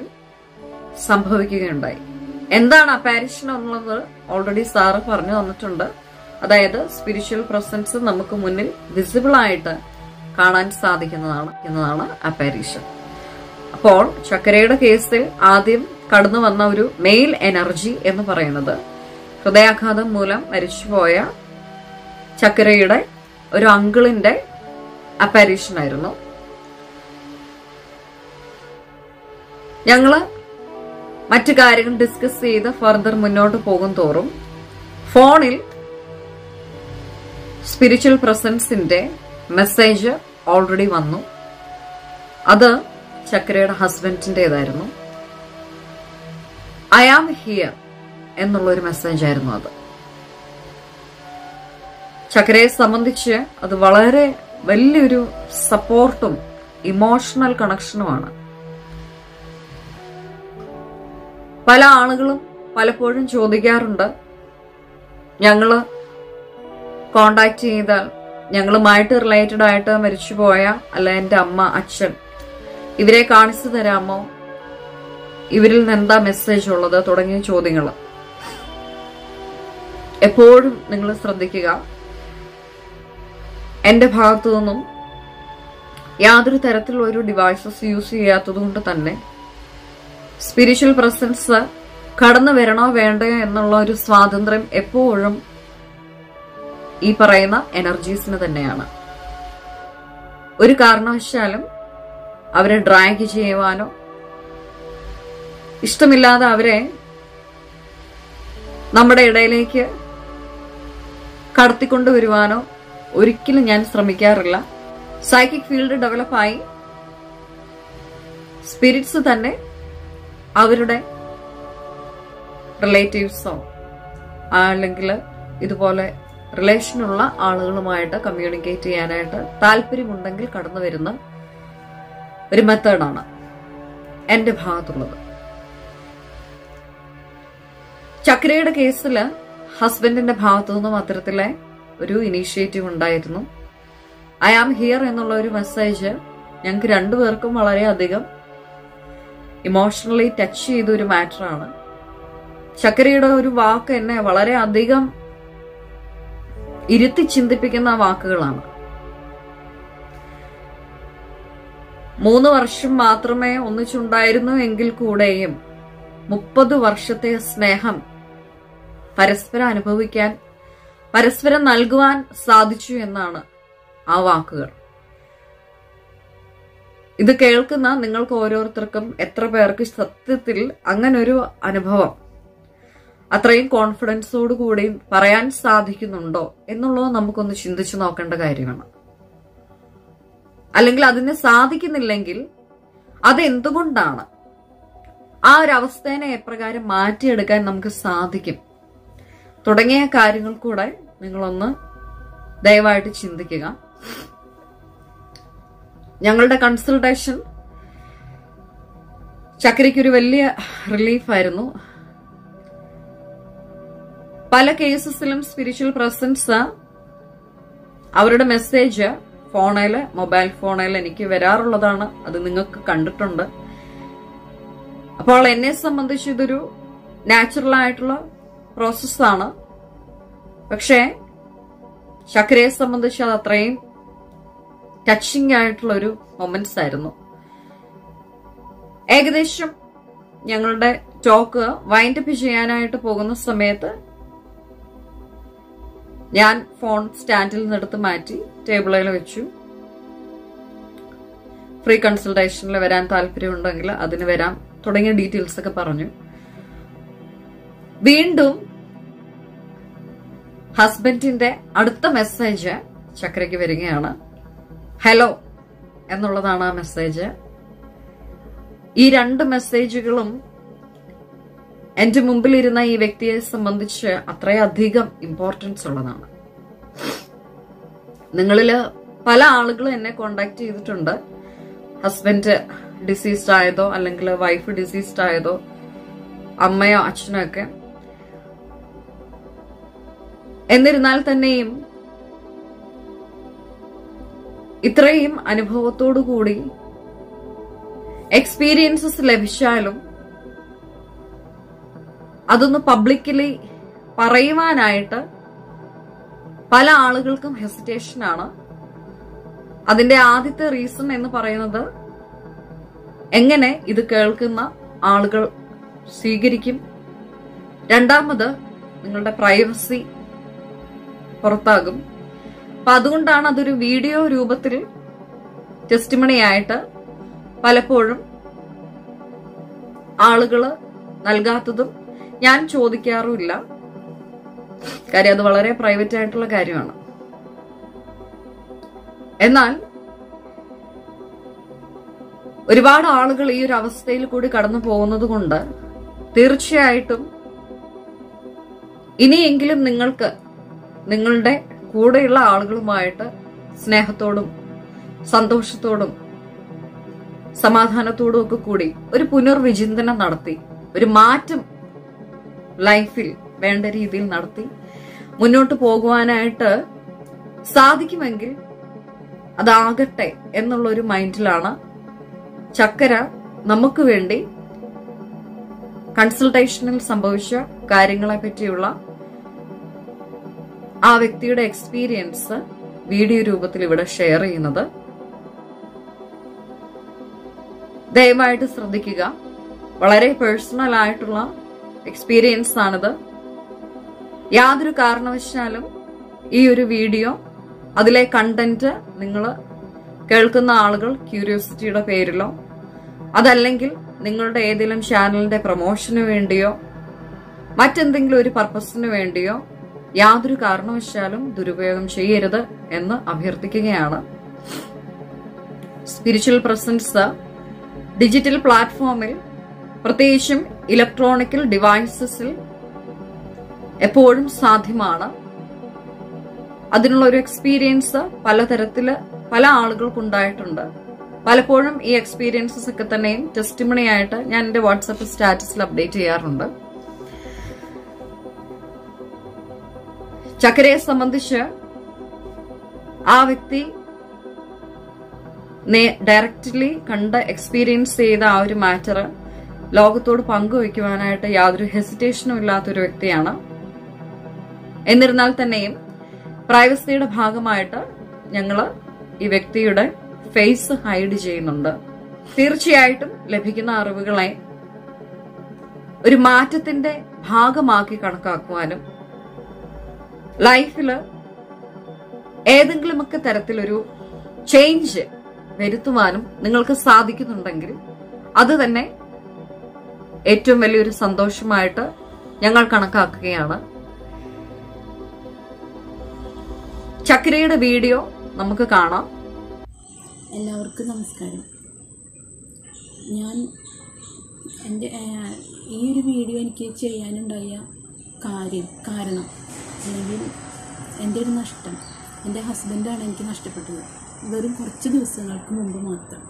സംഭവിക്കുകയുണ്ടായി എന്താണ് അപ്പാരിഷൻ എന്നുള്ളത് ഓൾറെഡി സാറ് പറഞ്ഞു തന്നിട്ടുണ്ട് അതായത് സ്പിരിച്വൽ പ്രസൻസ് നമുക്ക് മുന്നിൽ വിസിബിൾ ആയിട്ട് കാണാൻ സാധിക്കുന്നതാണ് എന്നതാണ് അപ്പാരീഷൻ അപ്പോൾ ചക്കരയുടെ കേസിൽ ആദ്യം കടന്നു വന്ന ഒരു മെയിൽ എനർജി എന്ന് പറയുന്നത് ഹൃദയാഘാതം മൂലം മരിച്ചുപോയ ചക്കരയുടെ ഒരു അങ്കിളിന്റെ അപ്പാരീഷൻ ആയിരുന്നു ഞങ്ങള് മറ്റു കാര്യങ്ങൾ ഡിസ്കസ് ചെയ്ത് ഫർദർ മുന്നോട്ട് പോകും തോറും ഫോണിൽ സ്പിരിച്വൽ പ്രസൻസിന്റെ മെസ്സേജ് ഓൾറെഡി വന്നു അത് ചക്രയുടെ ഹസ്ബൻഡിൻ്റെതായിരുന്നു ഐ ആം ഹിയർ എന്നുള്ള ഒരു മെസ്സേജ് ആയിരുന്നു അത് ചക്രയെ സംബന്ധിച്ച് അത് വളരെ വലിയൊരു സപ്പോർട്ടും ഇമോഷണൽ കണക്ഷനുമാണ് പല ആളുകളും പലപ്പോഴും ചോദിക്കാറുണ്ട് ഞങ്ങള് കോണ്ടാക്ട് ചെയ്താൽ ഞങ്ങളുമായിട്ട് റിലേറ്റഡ് ആയിട്ട് മരിച്ചുപോയ അല്ല എൻ്റെ അമ്മ അച്ഛൻ ഇവരെ കാണിച്ചു തരാമോ ഇവരിൽ നിന്ന് എന്താ മെസ്സേജ് ഉള്ളത് തുടങ്ങിയ ചോദ്യങ്ങൾ എപ്പോഴും നിങ്ങൾ ശ്രദ്ധിക്കുക എന്റെ ഭാഗത്തു നിന്നും യാതൊരു തരത്തിലുള്ള ഒരു ഡിവൈസസ് യൂസ് ചെയ്യാത്തത് കൊണ്ട് തന്നെ സ്പിരിച്വൽ പ്രസൻസ് കടന്നു വരണോ വേണ്ടയോ എന്നുള്ള ഒരു സ്വാതന്ത്ര്യം എപ്പോഴും ഈ പറയുന്ന എനർജീസിന് തന്നെയാണ് ഒരു കാരണവശാലും അവരെ ഡ്രാഗ് ചെയ്യുവാനോ ഇഷ്ടമില്ലാതെ അവരെ നമ്മുടെ ഇടയിലേക്ക് കടത്തിക്കൊണ്ടുവരുവാനോ ഒരിക്കലും ഞാൻ ശ്രമിക്കാറില്ല സൈക്കിക് ഫീൽഡ് ഡെവലപ്പായി സ്പിരിറ്റ്സ് തന്നെ അവരുടെ റിലേറ്റീവ്സോ അല്ലെങ്കിൽ ഇതുപോലെ റിലേഷനുള്ള ആളുകളുമായിട്ട് കമ്മ്യൂണിക്കേറ്റ് ചെയ്യാനായിട്ട് താല്പര്യമുണ്ടെങ്കിൽ കടന്നു വരുന്ന ഒരു മെത്തേഡാണ് എന്റെ ഭാഗത്തുള്ളത് ചക്രയുടെ കേസിൽ ഹസ്ബൻഡിന്റെ ഭാഗത്തു നിന്നും അത്തരത്തിലെ ഒരു ഇനീഷ്യേറ്റീവ് ഉണ്ടായിരുന്നു ഐ ആം ഹിയർ എന്നുള്ള ഒരു മെസ്സേജ് ഞങ്ങൾക്ക് രണ്ടുപേർക്കും വളരെയധികം ഇമോഷണലി ടച്ച് ചെയ്ത ഒരു മാറ്ററാണ് ചക്രയുടെ ഒരു വാക്ക് എന്നെ വളരെ അധികം ഇരുത്തി ചിന്തിപ്പിക്കുന്ന വാക്കുകളാണ് മൂന്ന് വർഷം മാത്രമേ ഒന്നിച്ചുണ്ടായിരുന്നു എങ്കിൽ കൂടെയും മുപ്പത് വർഷത്തെ സ്നേഹം പരസ്പരം അനുഭവിക്കാൻ പരസ്പരം നൽകുവാൻ സാധിച്ചു എന്നാണ് ആ വാക്കുകൾ ഇത് കേൾക്കുന്ന നിങ്ങൾക്ക് ഓരോരുത്തർക്കും എത്ര പേർക്ക് സത്യത്തിൽ അങ്ങനൊരു അനുഭവം അത്രയും കോൺഫിഡൻസോട് കൂടി പറയാൻ സാധിക്കുന്നുണ്ടോ എന്നുള്ളത് നമുക്കൊന്ന് ചിന്തിച്ചു നോക്കേണ്ട കാര്യമാണ് അല്ലെങ്കിൽ അതിന് സാധിക്കുന്നില്ലെങ്കിൽ അതെന്തുകൊണ്ടാണ് ആ ഒരു അവസ്ഥേനെ എപ്രകാരം മാറ്റിയെടുക്കാൻ നമുക്ക് സാധിക്കും തുടങ്ങിയ കാര്യങ്ങൾ കൂടെ നിങ്ങളൊന്ന് ദയവായിട്ട് ചിന്തിക്കുക ഞങ്ങളുടെ കൺസൾട്ടേഷൻ ചക്രയ്ക്കൊരു വലിയ റിലീഫായിരുന്നു പല കേസസിലും സ്പിരിച്വൽ പ്രസൻസ് അവരുടെ മെസ്സേജ് ഫോണിൽ മൊബൈൽ ഫോണിൽ എനിക്ക് വരാറുള്ളതാണ് അത് നിങ്ങൾക്ക് കണ്ടിട്ടുണ്ട് അപ്പോൾ എന്നെ സംബന്ധിച്ച് ഇതൊരു നാച്ചുറൽ ആയിട്ടുള്ള പ്രോസസ്സാണ് പക്ഷേ ചക്രയെ സംബന്ധിച്ച് അത് അത്രയും ടച്ചിങ് ആയിട്ടുള്ള ഒരു മൊമെന്റ്സ് ആയിരുന്നു ഏകദേശം ഞങ്ങളുടെ ടോക്ക് വൈൻഡപ്പ് ചെയ്യാനായിട്ട് പോകുന്ന സമയത്ത് ഞാൻ ഫോൺ സ്റ്റാൻഡിൽ നിന്നെടുത്ത് മാറ്റി ടേബിളിൽ വെച്ചു ഫ്രീ കൺസൾട്ടേഷനിൽ വരാൻ താല്പര്യമുണ്ടെങ്കിൽ അതിന് വരാം തുടങ്ങിയ ഡീറ്റെയിൽസ് ഒക്കെ പറഞ്ഞു വീണ്ടും ഹസ്ബൻഡിന്റെ അടുത്ത മെസ്സേജ് ചക്രയ്ക്ക് വരികയാണ് ഹലോ എന്നുള്ളതാണ് ആ മെസ്സേജ് ഈ രണ്ട് മെസ്സേജുകളും എന്റെ മുമ്പിലിരുന്ന ഈ വ്യക്തിയെ സംബന്ധിച്ച് അത്രയധികം ഇമ്പോർട്ടൻസ് ഉള്ളതാണ് നിങ്ങളില് പല ആളുകളും എന്നെ കോണ്ടാക്ട് ചെയ്തിട്ടുണ്ട് ഹസ്ബൻഡ് ഡിസീസ്ഡ് ആയതോ അല്ലെങ്കിൽ വൈഫ് ഡിസീസ്ഡ് ആയതോ അമ്മയോ അച്ഛനോ ഒക്കെ എന്നിരുന്നാൽ തന്നെയും ഇത്രയും അനുഭവത്തോടു കൂടി എക്സ്പീരിയൻസസ് ലഭിച്ചാലും അതൊന്ന് പബ്ലിക്കലി പറയുവാനായിട്ട് പല ആളുകൾക്കും ഹെസിറ്റേഷൻ ആണ് അതിന്റെ ആദ്യത്തെ റീസൺ എന്ന് പറയുന്നത് എങ്ങനെ ഇത് കേൾക്കുന്ന ആളുകൾ സ്വീകരിക്കും രണ്ടാമത് നിങ്ങളുടെ പ്രൈവസി പുറത്താകും അപ്പൊ അതുകൊണ്ടാണ് അതൊരു വീഡിയോ രൂപത്തിൽ ടെസ്റ്റിമണി ആയിട്ട് പലപ്പോഴും ആളുകൾ നൽകാത്തതും ഞാൻ ചോദിക്കാറുമില്ല കാര്യം അത് വളരെ പ്രൈവറ്റ് ആയിട്ടുള്ള കാര്യമാണ് എന്നാൽ ഒരുപാട് ആളുകൾ ഈ ഒരു അവസ്ഥയിൽ കൂടി കടന്നു പോകുന്നത് കൊണ്ട് തീർച്ചയായിട്ടും ഇനിയെങ്കിലും നിങ്ങൾക്ക് നിങ്ങളുടെ കൂടെയുള്ള ആളുകളുമായിട്ട് സ്നേഹത്തോടും സന്തോഷത്തോടും സമാധാനത്തോടും ഒക്കെ കൂടി ഒരു പുനർവിചിന്തനം നടത്തി ഒരു മാറ്റം ലൈഫിൽ വേണ്ട രീതിയിൽ നടത്തി മുന്നോട്ട് പോകുവാനായിട്ട് സാധിക്കുമെങ്കിൽ അതാകട്ടെ എന്നുള്ള ഒരു മൈൻഡിലാണ് ചക്കര നമുക്ക് വേണ്ടി കൺസൾട്ടേഷനിൽ സംഭവിച്ച കാര്യങ്ങളെ പറ്റിയുള്ള ആ വ്യക്തിയുടെ എക്സ്പീരിയൻസ് വീഡിയോ രൂപത്തിൽ ഇവിടെ ഷെയർ ചെയ്യുന്നത് ദയവായിട്ട് ശ്രദ്ധിക്കുക വളരെ പേഴ്സണൽ ആയിട്ടുള്ള എക്സ്പീരിയൻസ് ആണിത് യാതൊരു കാരണവശാലും ഈ ഒരു വീഡിയോ അതിലെ കണ്ടന്റ് നിങ്ങൾ കേൾക്കുന്ന ആളുകൾ ക്യൂരിയോസിറ്റിയുടെ പേരിലോ അതല്ലെങ്കിൽ നിങ്ങളുടെ ഏതെങ്കിലും ചാനലിന്റെ പ്രൊമോഷന് വേണ്ടിയോ മറ്റെന്തെങ്കിലും ഒരു പർപ്പസിന് വേണ്ടിയോ യാതൊരു കാരണവശാലും ദുരുപയോഗം ചെയ്യരുത് എന്ന് അഭ്യർത്ഥിക്കുകയാണ് സ്പിരിച്വൽ പ്രസൻസ് ഡിജിറ്റൽ പ്ലാറ്റ്ഫോമിൽ പ്രത്യേകിച്ചും ഇലക്ട്രോണിക്കൽ ഡിവൈസസിൽ എപ്പോഴും സാധ്യമാണ് അതിനുള്ള ഒരു എക്സ്പീരിയൻസ് പലതരത്തില് പല ആളുകൾക്കുണ്ടായിട്ടുണ്ട് പലപ്പോഴും ഈ എക്സ്പീരിയൻസസ് ഒക്കെ തന്നെയും ടെസ്റ്റിമണി ആയിട്ട് ഞാൻ എന്റെ വാട്സപ്പ് സ്റ്റാറ്റസിൽ അപ്ഡേറ്റ് ചെയ്യാറുണ്ട് ചക്കരയെ സംബന്ധിച്ച് ആ വ്യക്തി ഡയറക്റ്റ്ലി കണ്ട് എക്സ്പീരിയൻസ് ചെയ്ത ആ ഒരു മാറ്റർ ലോകത്തോട് പങ്കുവയ്ക്കുവാനായിട്ട് യാതൊരു ഹെസിറ്റേഷനും ഇല്ലാത്തൊരു വ്യക്തിയാണ് എന്നിരുന്നാൽ തന്നെയും പ്രൈവസിയുടെ ഭാഗമായിട്ട് ഞങ്ങള് ഈ വ്യക്തിയുടെ ഫേസ് ഹൈഡ് ചെയ്യുന്നുണ്ട് തീർച്ചയായിട്ടും ലഭിക്കുന്ന അറിവുകളെ ഒരു മാറ്റത്തിന്റെ ഭാഗമാക്കി കണക്കാക്കുവാനും ലൈഫില് ഏതെങ്കിലുമൊക്കെ തരത്തിലൊരു ചേഞ്ച് വരുത്തുവാനും നിങ്ങൾക്ക് സാധിക്കുന്നുണ്ടെങ്കിൽ അത് തന്നെ ഏറ്റവും വലിയൊരു സന്തോഷമായിട്ട് ഞങ്ങൾ കണക്കാക്കുകയാണ് ചക്രയുടെ വീഡിയോ നമുക്ക് കാണാം എല്ലാവർക്കും നമസ്കാരം ഞാൻ എൻ്റെ ഏഹ്, ഈ ഒരു വീഡിയോ എനിക്ക് ചെയ്യാനുണ്ടായ കാര്യം കാരണം അല്ലെങ്കിൽ എൻ്റെ ഒരു നഷ്ടം എൻ്റെ ഹസ്ബൻഡാണ് എനിക്ക് നഷ്ടപ്പെട്ടത് വെറും കുറച്ച് ദിവസങ്ങൾക്ക് മുമ്പ് മാത്രം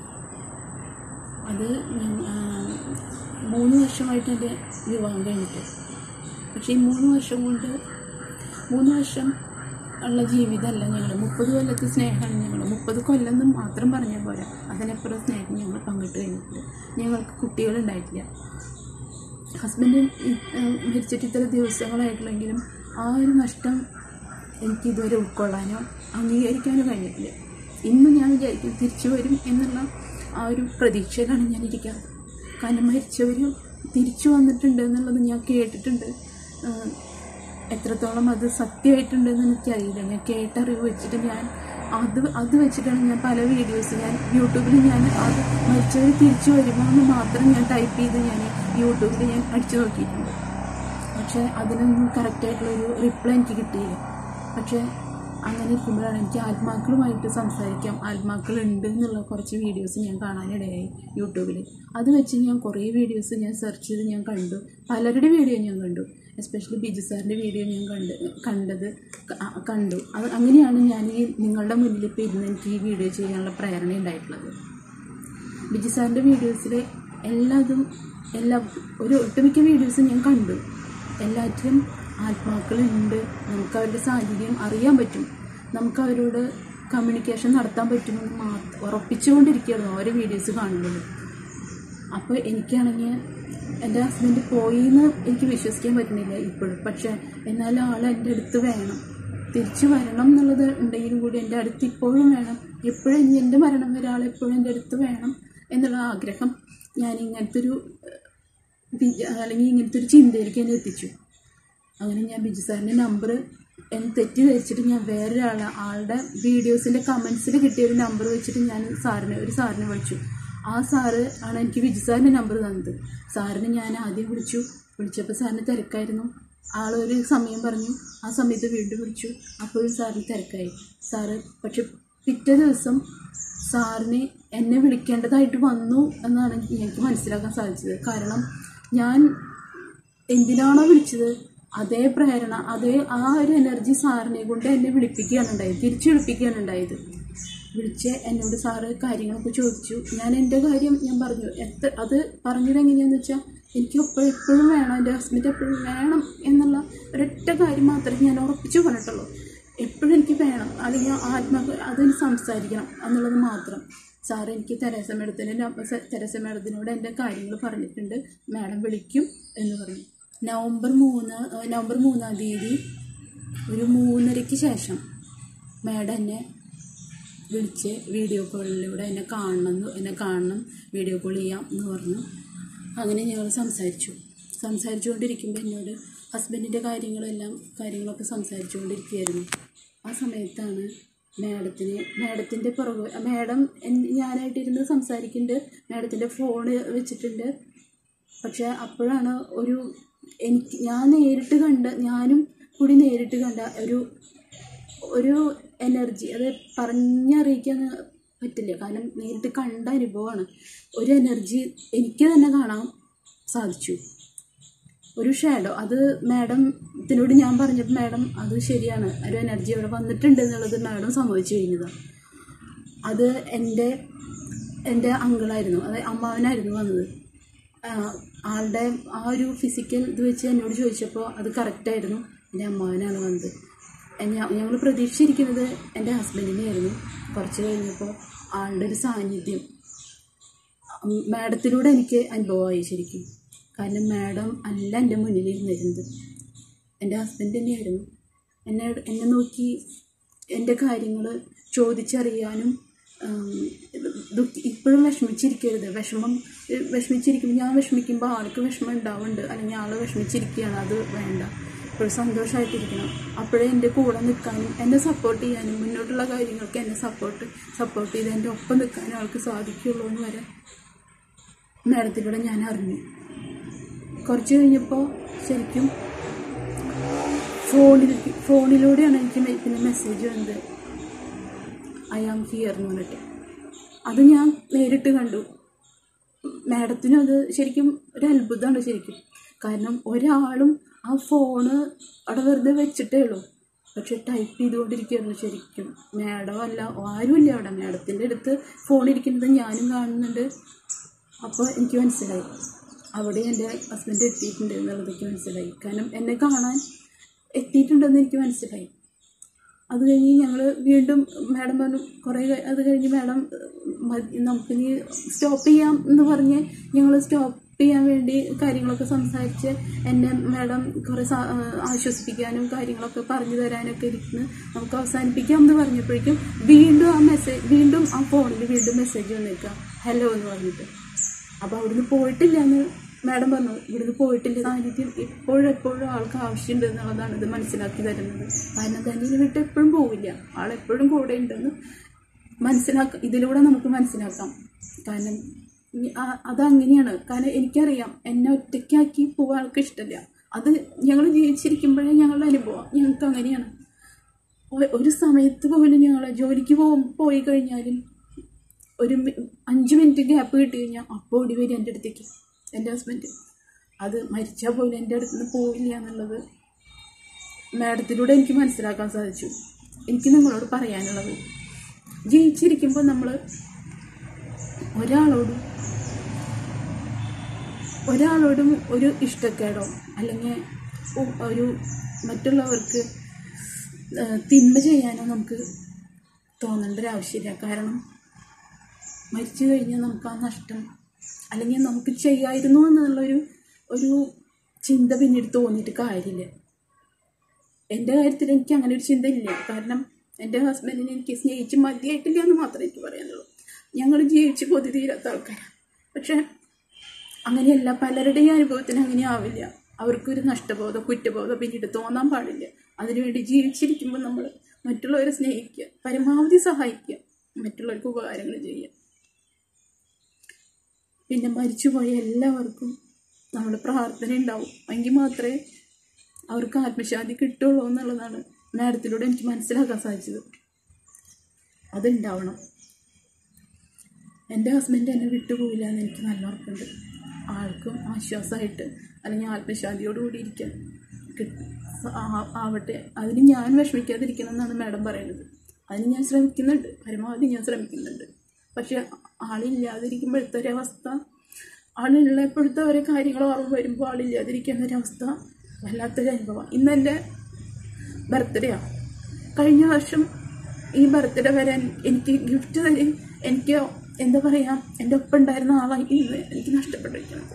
അത് ഞാൻ- ആ, മൂന്ന് വർഷമായിട്ട് എൻ്റെ വിവാഹം കഴിഞ്ഞിട്ട് പക്ഷേ ഈ മൂന്ന് വർഷം കൊണ്ട് മൂന്ന് വർഷം ഉള്ള ജീവിതമല്ല ഞങ്ങൾ മുപ്പത് കൊല്ലത്തെ സ്നേഹമാണ് ഞങ്ങൾ മുപ്പത് കൊല്ലം എന്ന് മാത്രം പറഞ്ഞാൽ പോരാ അതിനപ്പുറം സ്നേഹം ഞങ്ങൾ പങ്കിട്ട് കഴിഞ്ഞിട്ടുണ്ട് ഞങ്ങൾക്ക് കുട്ടികളുണ്ടായിട്ടില്ല ഹസ്ബൻഡ് മരിച്ചിട്ട് ഇത്ര ദിവസങ്ങളായിട്ടുള്ളെങ്കിലും ആ ഒരു നഷ്ടം എനിക്ക് ഇതുവരെ ഉൾക്കൊള്ളാനോ അംഗീകരിക്കാനോ കഴിഞ്ഞിട്ടില്ല ഇന്ന് ഞാൻ വിചാരിക്കും തിരിച്ചു വരും എന്നുള്ള ആ ഒരു പ്രതീക്ഷയിലാണ് ഞാൻ ഇരിക്കാറ് കാരണം മരിച്ചവർ തിരിച്ചു വന്നിട്ടുണ്ട് എന്നുള്ളത് ഞാൻ കേട്ടിട്ടുണ്ട് ആ, എത്രത്തോളം അത് സത്യമായിട്ടുണ്ടെന്ന് എനിക്കറിയില്ല ഞാൻ കേട്ടറിവ് വെച്ചിട്ട് ഞാൻ അത് അത് വെച്ചിട്ടാണ് ഞാൻ പല വീഡിയോസ് ഞാൻ യൂട്യൂബിൽ ഞാൻ അത് മരിച്ചവർ തിരിച്ചു വരുമോ എന്ന് മാത്രം ഞാൻ ടൈപ്പ് ചെയ്ത് ഞാൻ യൂട്യൂബിൽ ഞാൻ അടിച്ചു നോക്കിയിട്ടുണ്ട് പക്ഷേ അതിനൊന്നും കറക്റ്റായിട്ടുള്ളൊരു റിപ്ലൈ എനിക്ക് കിട്ടിയില്ല പക്ഷേ അങ്ങനെ ഇരിക്കുമ്പോഴാണ് എനിക്ക് ആത്മാക്കളുമായിട്ട് സംസാരിക്കാം ആത്മാക്കളുണ്ട് എന്നുള്ള കുറച്ച് വീഡിയോസ് ഞാൻ കാണാനിടയായി യൂട്യൂബിൽ അത് വെച്ച് ഞാൻ കുറേ വീഡിയോസ് ഞാൻ സെർച്ച് ചെയ്ത് ഞാൻ കണ്ടു പലരുടെ വീഡിയോ ഞാൻ കണ്ടു എസ്പെഷ്യലി ബിജു സാറിൻ്റെ വീഡിയോ ഞാൻ കണ്ട് കണ്ടത് ക- ആ- കണ്ടു അത് അങ്ങനെയാണ് ഞാൻ ഈ നിങ്ങളുടെ മുന്നിൽ ഇപ്പോൾ ഇരുന്ന് എനിക്ക് ഈ വീഡിയോ ചെയ്യാനുള്ള പ്രേരണ ഉണ്ടായിട്ടുള്ളത് ബിജു സാറിൻ്റെ വീഡിയോസിൽ എല്ലാതും എല്ലാ ഒരു ഒട്ടുമിക്ക വീഡിയോസും ഞാൻ കണ്ടു എല്ലാറ്റിലും ആത്മാക്കളുണ്ട് നമുക്ക് അവരുടെ സാഹചര്യം അറിയാൻ പറ്റും നമുക്ക് അവരോട് കമ്മ്യൂണിക്കേഷൻ നടത്താൻ പറ്റുമെന്ന് മാത്രം ഉറപ്പിച്ചുകൊണ്ടിരിക്കുകയായിരുന്നു ഓരോ വീഡിയോസ് കാണുമ്പോൾ അപ്പോൾ എനിക്കാണെങ്കിൽ എൻ്റെ ഹസ്ബൻഡ് പോയി എന്ന് എനിക്ക് വിശ്വസിക്കാൻ പറ്റുന്നില്ല ഇപ്പോഴും പക്ഷേ എന്നാലും ആൾ എൻ്റെ അടുത്ത് വേണം തിരിച്ചു വരണം എന്നുള്ളത് ഉണ്ടെങ്കിലും കൂടി എൻ്റെ അടുത്ത് ഇപ്പോഴും വേണം എപ്പോഴും ഇനി എൻ്റെ മരണം വരെ ആൾ എപ്പോഴും എൻ്റെ അടുത്ത് വേണം എന്നുള്ള ആഗ്രഹം ഞാൻ ഇങ്ങനത്തെ ഒരു വി- അല്ലെങ്കിൽ ഇങ്ങനത്തെ ഒരു ചിന്തയിലേക്ക് എന്നെ എത്തിച്ചു അങ്ങനെ ഞാൻ ബിജു സാറിൻ്റെ നമ്പർ എന്ന് തെറ്റിദ്ധരിച്ചിട്ട് ഞാൻ വേറൊരാളെ ആളുടെ വീഡിയോസിൻ്റെ കമൻസിൽ കിട്ടിയ ഒരു നമ്പർ വെച്ചിട്ട് ഞാൻ സാറിനെ ഒരു സാറിനെ വിളിച്ചു ആ സാറ് ആണ് എനിക്ക് ബിജു സാറിൻ്റെ നമ്പർ തന്നത് സാറിന് ഞാൻ ആദ്യം വിളിച്ചു വിളിച്ചപ്പോൾ സാറിന് തിരക്കായിരുന്നു ആളൊരു സമയം പറഞ്ഞു ആ സമയത്ത് വീണ്ടും വിളിച്ചു അപ്പോഴും സാറിന് തിരക്കായി സാറ് പക്ഷെ പിറ്റേ ദിവസം സാറിന് എന്നെ വിളിക്കേണ്ടതായിട്ട് വന്നു എന്നാണ് എനിക്ക് മനസ്സിലാക്കാൻ സാധിച്ചത് കാരണം ഞാൻ എന്തിനാണോ വിളിച്ചത് അതേ പ്രേരണ അതേ ആ ഒരു എനർജി സാറിനെ കൊണ്ട് എന്നെ വിളിപ്പിക്കുകയാണ് ഉണ്ടായത് തിരിച്ചു വിളിപ്പിക്കുകയാണ് ഉണ്ടായത് വിളിച്ച് എന്നോട് സാറ് കാര്യങ്ങളൊക്കെ ചോദിച്ചു ഞാൻ എൻ്റെ കാര്യം ഞാൻ പറഞ്ഞു എത്ര അത് പറഞ്ഞത് എങ്ങനെയാണെന്ന് വെച്ചാൽ എനിക്ക് എപ്പോഴും എപ്പോഴും വേണം എൻ്റെ ഹസ്ബൻഡ് എപ്പോഴും വേണം എന്നുള്ള ഒരൊറ്റ കാര്യം മാത്രമേ ഞാൻ ഉറപ്പിച്ചു പറഞ്ഞിട്ടുള്ളൂ എപ്പോഴും എനിക്ക് വേണം അല്ലെങ്കിൽ ആത്മ അതിന് സംസാരിക്കണം എന്നുള്ളത് മാത്രം സാർ എനിക്ക് തെരേസ മേഡത്തിൻ്റെ നമ്പർ തെരേസ മേഡത്തിനോട് എൻ്റെ കാര്യങ്ങൾ പറഞ്ഞിട്ടുണ്ട് മാഡം വിളിക്കും എന്ന് പറഞ്ഞു നവംബർ മൂന്ന് ഏഹ് നവംബർ മൂന്നാം തീയതി ഒരു മൂന്നരയ്ക്ക് ശേഷം മാഡം എന്നെ വിളിച്ച് വീഡിയോ കോളിലൂടെ എന്നെ കാണണം എന്ന് എന്നെ കാണണം വീഡിയോ കോൾ ചെയ്യാം എന്ന് പറഞ്ഞു അങ്ങനെ ഞങ്ങൾ സംസാരിച്ചു സംസാരിച്ചുകൊണ്ടിരിക്കുമ്പോൾ എന്നോട് ഹസ്ബൻഡിൻ്റെ കാര്യങ്ങളെല്ലാം കാര്യങ്ങളൊക്കെ സംസാരിച്ചുകൊണ്ടിരിക്കുകയായിരുന്നു ആ സമയത്താണ് മാഡത്തിന് മാഡത്തിൻ്റെ പുറകെ മാഡം എൻ- ഞാനായിട്ടിരുന്ന് സംസാരിക്കുന്നുണ്ട് മാഡത്തിൻ്റെ ഫോണ് വെച്ചിട്ടുണ്ട് പക്ഷെ അപ്പോഴാണ് ഒരു എനിക്ക് ഞാൻ നേരിട്ട് കണ്ട ഞാനും കൂടി നേരിട്ട് കണ്ട ഒരു ഒരു എനർജി അത് പറഞ്ഞറിയിക്കാൻ പറ്റില്ല കാരണം നേരിട്ട് കണ്ട അനുഭവമാണ് ഒരു എനർജി എനിക്ക് തന്നെ കാണാൻ സാധിച്ചു ഒരു ഷാഡോ അത് മാഡത്തിനോട് ഞാൻ പറഞ്ഞപ്പോൾ മാഡം അത് ശരിയാണ് ഒരു എനർജി അവിടെ വന്നിട്ടുണ്ട് എന്നുള്ളത് മാഡം സമ്മതിച്ചു കഴിഞ്ഞതാണ് അത് എൻ്റെ എൻ്റെ അങ്കിളായിരുന്നു അതായത് അമ്മാവനായിരുന്നു വന്നത് ആ, ആളുടെ ആ ഒരു ഫിസിക്കൽ ഇത് വെച്ച് എന്നോട് ചോദിച്ചപ്പോൾ അത് കറക്റ്റായിരുന്നു എൻ്റെ അമ്മാവനാണ് വന്നത് ഞങ്ങൾ പ്രതീക്ഷിച്ചിരിക്കുന്നത് എൻ്റെ ഹസ്ബൻഡിനെ ആയിരുന്നു കുറച്ച് കഴിഞ്ഞപ്പോൾ ആളുടെ ഒരു സാന്നിധ്യം ഉം, മാഡത്തിലൂടെ എനിക്ക് അനുഭവമായി ശരിക്കും കാരണം മാഡം അല്ല എൻ്റെ മുന്നിലിരുന്നിരുന്നത് എൻ്റെ ഹസ്ബൻഡ് തന്നെയായിരുന്നു എന്നെ എന്നെ നോക്കി എൻ്റെ കാര്യങ്ങൾ ചോദിച്ചറിയാനും ഉം, ദുഃഖി ഇപ്പോഴും വിഷമിച്ചിരിക്കരുത് വിഷമം ഏഹ്, വിഷമിച്ചിരിക്കുമ്പോൾ ഞാൻ വിഷമിക്കുമ്പോൾ ആൾക്ക് വിഷമം ഉണ്ടാവുന്നുണ്ട് അല്ലെങ്കിൽ ആൾ വിഷമിച്ചിരിക്കുകയാണ് അത് വേണ്ട ഇപ്പോഴും സന്തോഷമായിട്ടിരിക്കണം അപ്പോഴേ എൻ്റെ കൂടെ നിൽക്കാനും എന്നെ സപ്പോർട്ട് ചെയ്യാനും മുന്നോട്ടുള്ള കാര്യങ്ങൾക്ക് എന്നെ സപ്പോർട്ട് സപ്പോർട്ട് ചെയ്ത് എൻ്റെ ഒപ്പം നിൽക്കാനും ആൾക്ക് സാധിക്കുള്ളൂ എന്ന് വരെ മാഡത്തിലൂടെ ഞാൻ അറിഞ്ഞു കുറച്ച് കഴിഞ്ഞപ്പോൾ ശരിക്കും ഫോണിൽ ഫോണിലൂടെയാണ് എനിക്ക് മെ- പിന്നെ മെസ്സേജ് വന്നത് ഐ ആം ഹിയർ എന്ന് പറഞ്ഞിട്ട് അത് ഞാൻ നേരിട്ട് കണ്ടു മാഡത്തിനും അത് ശരിക്കും ഒരു അത്ഭുതമാണ് ശരിക്കും കാരണം ഒരാളും ആ ഫോണ് അവിടെ വെറുതെ വെച്ചിട്ടേ ഉള്ളൂ പക്ഷെ ടൈപ്പ് ചെയ്തുകൊണ്ടിരിക്കുകയായിരുന്നു ശരിക്കും മാഡം അല്ല ആരുമില്ല അവിടെ മാഡത്തിൻ്റെ അടുത്ത് ഫോൺ ഇരിക്കുന്നത് ഞാനും കാണുന്നുണ്ട് അപ്പോൾ എനിക്ക് മനസ്സിലായി അവിടെ എൻ്റെ ഹസ്ബൻഡ് എത്തിയിട്ടുണ്ട് എന്നുള്ളത് എനിക്ക് മനസ്സിലായി കാരണം എന്നെ കാണാൻ എത്തിയിട്ടുണ്ടെന്ന് എനിക്ക് മനസ്സിലായി അത് കഴിഞ്ഞ് ഞങ്ങൾ വീണ്ടും മാഡം പറഞ്ഞു കുറേ കഴി- അത് കഴിഞ്ഞ് മാഡം മതി നമുക്കിനി സ്റ്റോപ്പ് ചെയ്യാം എന്ന് പറഞ്ഞ് ഞങ്ങൾ സ്റ്റോപ്പ് ചെയ്യാൻ വേണ്ടി കാര്യങ്ങളൊക്കെ സംസാരിച്ച് എന്നെ മാഡം കുറേ സാ- ആശ്വസിപ്പിക്കാനും കാര്യങ്ങളൊക്കെ പറഞ്ഞു തരാനൊക്കെ ഇരിക്കുന്നു നമുക്ക് അവസാനിപ്പിക്കാം എന്ന് പറഞ്ഞപ്പോഴേക്കും വീണ്ടും ആ മെസ്സേജ് വീണ്ടും ആ ഫോണിൽ വീണ്ടും മെസ്സേജ് വന്നേക്കാം ഹലോ എന്ന് പറഞ്ഞിട്ട് അപ്പോൾ അവിടുന്ന് പോയിട്ടില്ല എന്ന് മാഡം പറഞ്ഞു ഇവിടുന്ന് പോയിട്ടില്ല സാന്നിധ്യം ഇപ്പോഴും എപ്പോഴും ആൾക്ക് ആവശ്യമുണ്ട് എന്നുള്ളതാണ് ഇത് മനസ്സിലാക്കി തരുന്നത് കാരണം തന്നെ വിട്ട് എപ്പോഴും പോവില്ല ആളെപ്പോഴും കൂടെ ഉണ്ടെന്ന് മനസ്സിലാക്ക ഇതിലൂടെ നമുക്ക് മനസ്സിലാക്കാം കാരണം ഇനി ആ- അതങ്ങനെയാണ് കാരണം എനിക്കറിയാം എന്നെ ഒറ്റയ്ക്കാക്കി പോകാൻ ആൾക്ക് ഇഷ്ടമില്ല അത് ഞങ്ങൾ ജീവിച്ചിരിക്കുമ്പോഴേ ഞങ്ങളുടെ അനുഭവം ഞങ്ങൾക്ക് അങ്ങനെയാണ് ഒ- ഒരു സമയത്ത് പോലും ഞങ്ങൾ ജോലിക്ക് പോ പോയി കഴിഞ്ഞാലും ഒരു മി- അഞ്ച് മിനിറ്റ് ഗ്യാപ്പ് കിട്ടി കഴിഞ്ഞാൽ അപ്പോൾ ഓടി വരും എൻ്റെ അടുത്തേക്ക് എൻ്റെ ഹസ്ബൻഡ് അത് മരിച്ചാൽ പോലും എൻ്റെ അടുത്ത് നിന്ന് പോവില്ല എന്നുള്ളത് മാഡത്തിലൂടെ എനിക്ക് മനസ്സിലാക്കാൻ സാധിച്ചു എനിക്ക് നിങ്ങളോട് പറയാനുള്ളത് ജീവിച്ചിരിക്കുമ്പോൾ നമ്മൾ ഒരാളോടും ഒരാളോടും ഒരു ഇഷ്ടക്കേടോ അല്ലെങ്കിൽ ഒ- ഒരു മറ്റുള്ളവർക്ക് ആ, തിന്മ ചെയ്യാനോ നമുക്ക് തോന്നേണ്ട ഒരു ആവശ്യമില്ല കാരണം മരിച്ചു കഴിഞ്ഞാൽ നമുക്ക് ആ നഷ്ടം അല്ലെങ്കിൽ നമുക്ക് ചെയ്യായിരുന്നു എന്നുള്ളൊരു ഒരു ചിന്ത പിന്നീട് തോന്നിയിട്ട് കാര്യമില്ല എൻ്റെ കാര്യത്തിൽ എനിക്ക് അങ്ങനെ ഒരു ചിന്ത ഇല്ല കാരണം എൻ്റെ ഹസ്ബൻഡിനെ എനിക്ക് സ്നേഹിച്ച് മതിയായിട്ടില്ല എന്ന് മാത്രമേ എനിക്ക് പറയാനുള്ളൂ ഞങ്ങൾ ജീവിച്ച് കൊതി തീരാത്ത ആൾക്കാരാണ് പക്ഷെ അങ്ങനെയല്ല പലരുടെയും അനുഭവത്തിന് അങ്ങനെ ആവില്ല അവർക്കൊരു നഷ്ടബോധം കുറ്റബോധം പിന്നീട് തോന്നാൻ പാടില്ല അതിനുവേണ്ടി ജീവിച്ചിരിക്കുമ്പോൾ നമ്മൾ മറ്റുള്ളവരെ സ്നേഹിക്കുക പരമാവധി സഹായിക്കുക മറ്റുള്ളവർക്ക് ഉപകാരങ്ങൾ ചെയ്യുക പിന്നെ മരിച്ചുപോയ എല്ലാവർക്കും നമ്മുടെ പ്രാർത്ഥന ഉണ്ടാവും എങ്കിൽ മാത്രമേ അവർക്ക് ആത്മശാന്തി കിട്ടുള്ളൂ എന്നുള്ളതാണ് മാഡത്തിലൂടെ എനിക്ക് മനസ്സിലാക്കാൻ സാധിച്ചത് അതുണ്ടാവണം എൻ്റെ ഹസ്ബൻഡ് എന്നെ വിട്ടുപോയില്ല എന്ന് എനിക്ക് നല്ല ഉറപ്പുണ്ട് ആൾക്കും ആശ്വാസമായിട്ട് അല്ലെങ്കിൽ ആത്മശാന്തിയോടുകൂടി ഇരിക്കാൻ കിട്ടും ആ- ആവട്ടെ അതിന് ഞാൻ വിഷമിക്കാതിരിക്കണം എന്നാണ് മാഡം പറയുന്നത് അതിന് ഞാൻ ശ്രമിക്കുന്നുണ്ട് പരമാവധി ഞാൻ ശ്രമിക്കുന്നുണ്ട് പക്ഷെ ആളില്ലാതിരിക്കുമ്പോഴത്തെ ഒരവസ്ഥ ആളുള്ളപ്പോഴത്തെ ഓരോ കാര്യങ്ങൾ ഓർമ്മ വരുമ്പോൾ ആളില്ലാതിരിക്കുന്ന ഒരവസ്ഥ വല്ലാത്തൊരു അനുഭവം ഇന്നെൻ്റെ ബർത്ത്ഡേയാണ് കഴിഞ്ഞ വർഷം ഈ ബർത്ത്ഡേ വരാൻ എനിക്ക് ഗിഫ്റ്റ് തരും എനിക്ക് എന്താ പറയുക എൻ്റെ ഒപ്പം ഉണ്ടായിരുന്ന ആളാണ് ഇന്ന് എനിക്ക് നഷ്ടപ്പെട്ടിരിക്കുന്നത്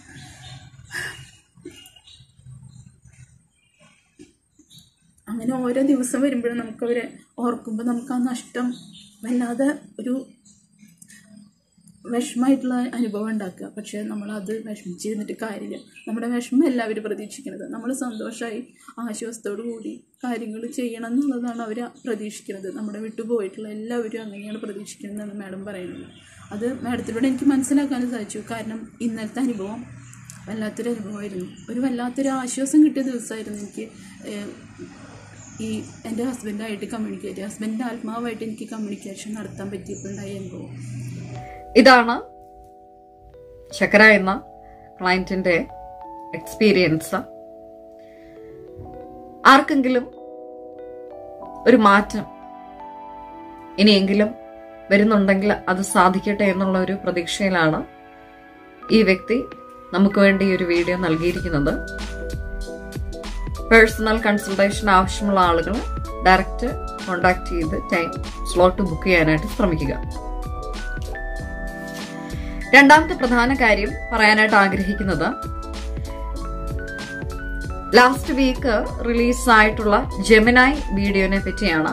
അങ്ങനെ ഓരോ ദിവസം വരുമ്പോഴും നമുക്കവരെ ഓർക്കുമ്പോൾ നമുക്ക് ആ നഷ്ടം വല്ലാതെ ഒരു വിഷമമായിട്ടുള്ള അനുഭവം ഉണ്ടാക്കുക പക്ഷേ നമ്മളത് വിഷമിച്ചിരുന്നിട്ട് കാര്യമില്ല നമ്മുടെ വിഷമം എല്ലാവരും പ്രതീക്ഷിക്കുന്നത് നമ്മൾ സന്തോഷമായി ആശ്വാസത്തോടു കൂടി കാര്യങ്ങൾ ചെയ്യണം എന്നുള്ളതാണ് അവർ പ്രതീക്ഷിക്കുന്നത് നമ്മുടെ വിട്ടുപോയിട്ടുള്ള എല്ലാവരും അങ്ങനെയാണ് പ്രതീക്ഷിക്കുന്നതെന്നാണ് മാഡം പറയുന്നത് അത് മാഡത്തിലൂടെ എനിക്ക് മനസ്സിലാക്കാൻ സാധിച്ചു കാരണം ഇന്നലത്തെ അനുഭവം വല്ലാത്തൊരു അനുഭവമായിരുന്നു ഒരു വല്ലാത്തൊരു ആശ്വാസം കിട്ടിയ ദിവസമായിരുന്നു എനിക്ക് ഏഹ്, ഈ എൻ്റെ ഹസ്ബൻഡായിട്ട് കമ്മ്യൂണിക്കേറ്റ് ഹസ്ബൻഡിൻ്റെ ആത്മാവായിട്ട് എനിക്ക് കമ്മ്യൂണിക്കേഷൻ നടത്താൻ പറ്റിയപ്പോൾ ഉണ്ടായ അനുഭവം ഇതാണ് ചക്ര എന്ന ക്ലയന്റിന്റെ എക്സ്പീരിയൻസ് ആർക്കെങ്കിലും ഒരു മാറ്റം ഇനിയെങ്കിലും വരുന്നുണ്ടെങ്കിൽ അത് സാധിക്കട്ടെ എന്നുള്ള ഒരു പ്രതീക്ഷയിലാണ് ഈ വ്യക്തി നമുക്ക് വേണ്ടി ഈ ഒരു വീഡിയോ നൽകിയിരിക്കുന്നത് പേഴ്സണൽ കൺസൾട്ടേഷൻ ആവശ്യമുള്ള ആളുകൾ ഡയറക്റ്റ് കോൺടാക്ട് ചെയ്ത് ടൈം സ്ലോട്ട് ബുക്ക് ചെയ്യാനായിട്ട് ശ്രമിക്കുക രണ്ടാമത്തെ പ്രധാന കാര്യം പറയാനായിട്ട് ആഗ്രഹിക്കുന്നത് ലാസ്റ്റ് വീക്ക് റിലീസായിട്ടുള്ള ജെമിനായി വീഡിയോനെ പറ്റിയാണ്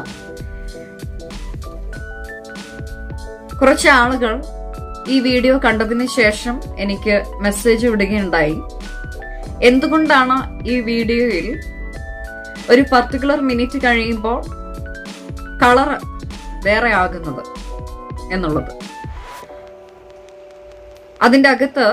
കുറച്ച് ആളുകൾ ഈ വീഡിയോ കണ്ടതിന് ശേഷം എനിക്ക് മെസ്സേജ് വിടുകയുണ്ടായി എന്തുകൊണ്ടാണ് ഈ വീഡിയോയിൽ ഒരു പർട്ടിക്കുലർ മിനിറ്റ് കഴിയുമ്പോൾ കളർ വേറെ ആകുന്നത് എന്നുള്ളത് അതിന്റെ അകത്ത്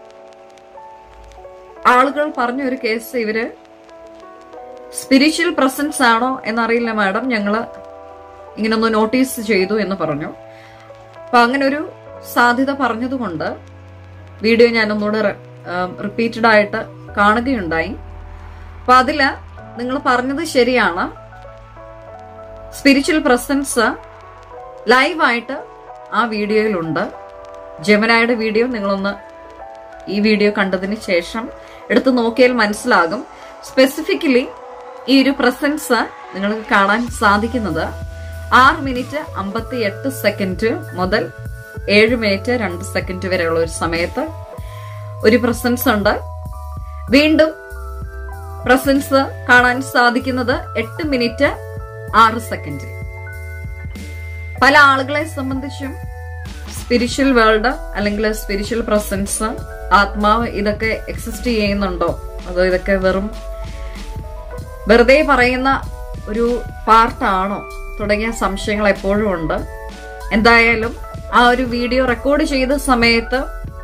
ആളുകൾ പറഞ്ഞ ഒരു കേസ് ഇവര് സ്പിരിച്വൽ പ്രസൻസ് ആണോ എന്നറിയില്ല മാഡം ഞങ്ങള് ഇങ്ങനെ ഒന്ന് നോട്ടീസ് ചെയ്തു എന്ന് പറഞ്ഞു അപ്പൊ അങ്ങനെ ഒരു സാധ്യത പറഞ്ഞതുകൊണ്ട് വീഡിയോ ഞാൻ ഒന്നുകൂടെ റിപ്പീറ്റഡ് ആയിട്ട് കാണുകയുണ്ടായി അപ്പൊ അതില് നിങ്ങൾ പറഞ്ഞത് ശരിയാണ് സ്പിരിച്വൽ പ്രസൻസ് ലൈവായിട്ട് ആ വീഡിയോയിലുണ്ട് ജമനായുടെ വീഡിയോ നിങ്ങളൊന്ന് ഈ വീഡിയോ കണ്ടതിന് ശേഷം എടുത്ത് നോക്കിയാൽ മനസ്സിലാകും സ്പെസിഫിക്കലി ഈ ഒരു പ്രസൻസ് നിങ്ങൾക്ക് കാണാൻ സാധിക്കുന്നത് ആറ് മിനിറ്റ് അമ്പത്തി എട്ട് സെക്കൻഡ് മുതൽ ഏഴ് മിനിറ്റ് രണ്ട് സെക്കൻഡ് വരെയുള്ള ഒരു സമയത്ത് ഒരു പ്രസൻസ് ഉണ്ട് വീണ്ടും പ്രസൻസ് കാണാൻ സാധിക്കുന്നത് എട്ട് മിനിറ്റ് ആറ് സെക്കൻഡ് പല ആളുകളെ സംബന്ധിച്ചും സ്പിരിച്വൽ വേൾഡ് അല്ലെങ്കിൽ സ്പിരിച്വൽ പ്രസൻസ് ആത്മാവ് ഇതൊക്കെ എക്സിസ്റ്റ് ചെയ്യുന്നുണ്ടോ അതോ ഇതൊക്കെ വെറും വെറുതെ പറയുന്ന ഒരു പാർട്ടാണോ തുടങ്ങിയ സംശയങ്ങൾ എപ്പോഴും ഉണ്ട് എന്തായാലും ആ ഒരു വീഡിയോ റെക്കോർഡ് ചെയ്ത സമയത്ത്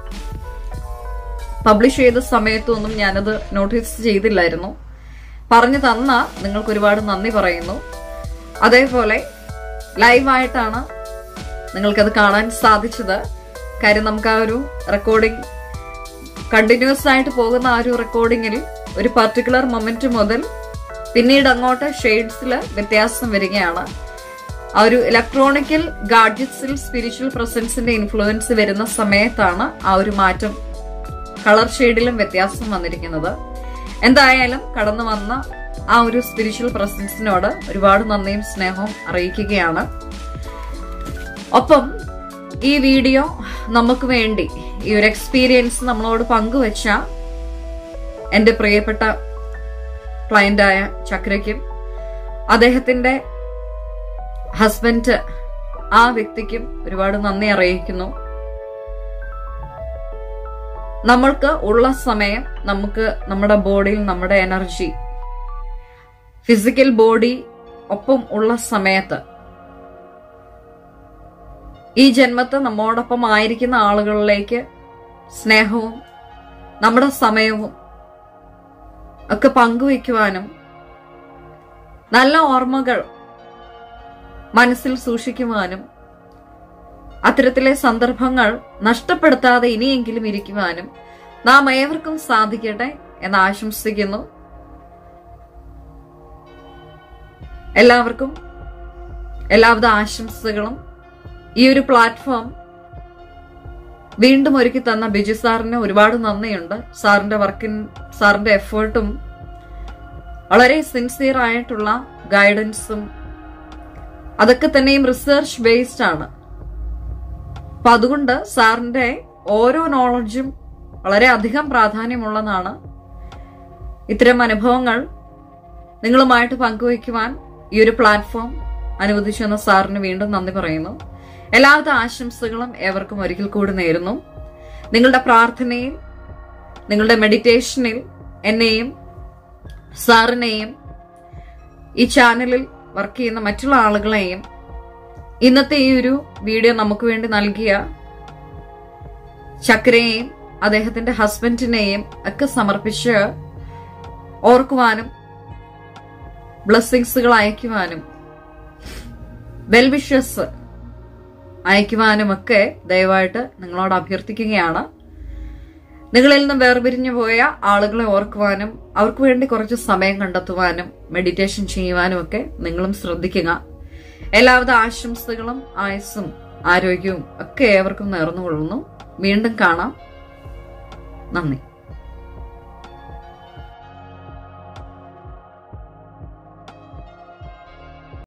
പബ്ലിഷ് ചെയ്ത സമയത്തൊന്നും ഞാനത് നോട്ടീസ് ചെയ്തില്ലായിരുന്നു പറഞ്ഞു തന്ന നിങ്ങൾക്ക് ഒരുപാട് നന്ദി പറയുന്നു അതേപോലെ ലൈവായിട്ടാണ് നിങ്ങൾക്കത് കാണാൻ സാധിച്ചത് കാര്യം നമുക്ക് ആ ഒരു റെക്കോർഡിംഗ് കണ്ടിന്യൂസ് ആയിട്ട് പോകുന്ന ആ ഒരു റെക്കോർഡിങ്ങിൽ ഒരു പർട്ടിക്കുലർ മൊമെന്റ് മുതൽ പിന്നീട് അങ്ങോട്ട് ഷെയ്ഡ്സിൽ വ്യത്യാസം വരികയാണ് ആ ഒരു ഇലക്ട്രോണിക്കൽ ഗാഡ്ജറ്റ്സിൽ സ്പിരിച്വൽ പ്രസൻസിന്റെ ഇൻഫ്ലുവൻസ് വരുന്ന സമയത്താണ് ആ ഒരു മാറ്റം കളർ ഷെയ്ഡിലും വ്യത്യാസം വന്നിരിക്കുന്നത് എന്തായാലും കടന്നു വന്ന ആ ഒരു സ്പിരിച്വൽ പ്രസൻസിനോട് ഒരുപാട് നന്ദിയും സ്നേഹവും അറിയിക്കുകയാണ് ഒപ്പം ഈ വീഡിയോ നമുക്ക് വേണ്ടി ഈ ഒരു എക്സ്പീരിയൻസ് നമ്മളോട് പങ്കുവച്ച എൻ്റെ പ്രിയപ്പെട്ട ക്ലയന്റായ ചക്രയ്ക്കും അദ്ദേഹത്തിന്റെ ഹസ്ബൻഡ് ആ വ്യക്തിക്കും ഒരുപാട് നന്ദി അറിയിക്കുന്നു നമ്മൾക്ക് ഉള്ള സമയം നമുക്ക് നമ്മുടെ ബോഡിയിൽ നമ്മുടെ എനർജി ഫിസിക്കൽ ബോഡി ഒപ്പം ഉള്ള സമയത്ത് ഈ ജന്മത്ത് നമ്മോടൊപ്പം ആയിരിക്കുന്ന ആളുകളിലേക്ക് സ്നേഹവും നമ്മുടെ സമയവും ഒക്കെ പങ്കുവയ്ക്കുവാനും നല്ല ഓർമ്മകൾ മനസ്സിൽ സൂക്ഷിക്കുവാനും അത്തരത്തിലെ സന്ദർഭങ്ങൾ നഷ്ടപ്പെടുത്താതെ ഇനിയെങ്കിലും ഇരിക്കുവാനും നാം ഏവർക്കും സാധിക്കട്ടെ എന്ന് ആശംസിക്കുന്നു എല്ലാവർക്കും എല്ലാവിധ ആശംസകളും ഈ ഒരു പ്ലാറ്റ്ഫോം വീണ്ടും ഒരുക്കി തന്ന ബിജു സാറിന് ഒരുപാട് നന്ദിയുണ്ട് സാറിന്റെ വർക്കിൻ സാറിന്റെ എഫേർട്ടും വളരെ സിൻസിയർ ആയിട്ടുള്ള ഗൈഡൻസും അതൊക്കെ തന്നെയും റിസർച്ച് ബേസ്ഡ് ആണ് അപ്പൊ അതുകൊണ്ട് സാറിന്റെ ഓരോ നോളജും വളരെ അധികം പ്രാധാന്യമുള്ളതാണ് ഇത്തരം അനുഭവങ്ങൾ നിങ്ങളുമായിട്ട് പങ്കുവയ്ക്കുവാൻ ഈ ഒരു പ്ലാറ്റ്ഫോം അനുവദിച്ചു എന്ന സാറിന് വീണ്ടും നന്ദി പറയുന്നു എല്ലാവിധ ആശംസകളും ഏവർക്കും ഒരിക്കൽ കൂടി നേരുന്നു നിങ്ങളുടെ പ്രാർത്ഥനയിൽ നിങ്ങളുടെ മെഡിറ്റേഷനിൽ എന്നെയും സാറിനെയും ഈ ചാനലിൽ വർക്ക് ചെയ്യുന്ന മറ്റുള്ള ആളുകളെയും ഇന്നത്തെ ഈ ഒരു വീഡിയോ നമുക്ക് വേണ്ടി നൽകിയ ചക്രയെയും അദ്ദേഹത്തിന്റെ ഹസ്ബൻഡിനെയും ഒക്കെ സമർപ്പിച്ച് ഓർക്കുവാനും ബ്ലെസ്സിങ്സുകൾ അയക്കുവാനും വെൽവിഷസ് അയക്കുവാനും ഒക്കെ ദയവായിട്ട് നിങ്ങളോട് അഭ്യർത്ഥിക്കുകയാണ് നിങ്ങളിൽ നിന്നും വേർപിരിഞ്ഞു പോയ ആളുകളെ ഓർക്കുവാനും അവർക്ക് വേണ്ടി കുറച്ച് സമയം കണ്ടെത്തുവാനും മെഡിറ്റേഷൻ ചെയ്യുവാനും ഒക്കെ നിങ്ങളും ശ്രദ്ധിക്കുക എല്ലാവിധ ആശംസകളും ആയുസ്സും ആരോഗ്യവും ഒക്കെ ഏവർക്കും നേർന്നുകൊള്ളുന്നു വീണ്ടും കാണാം നന്ദി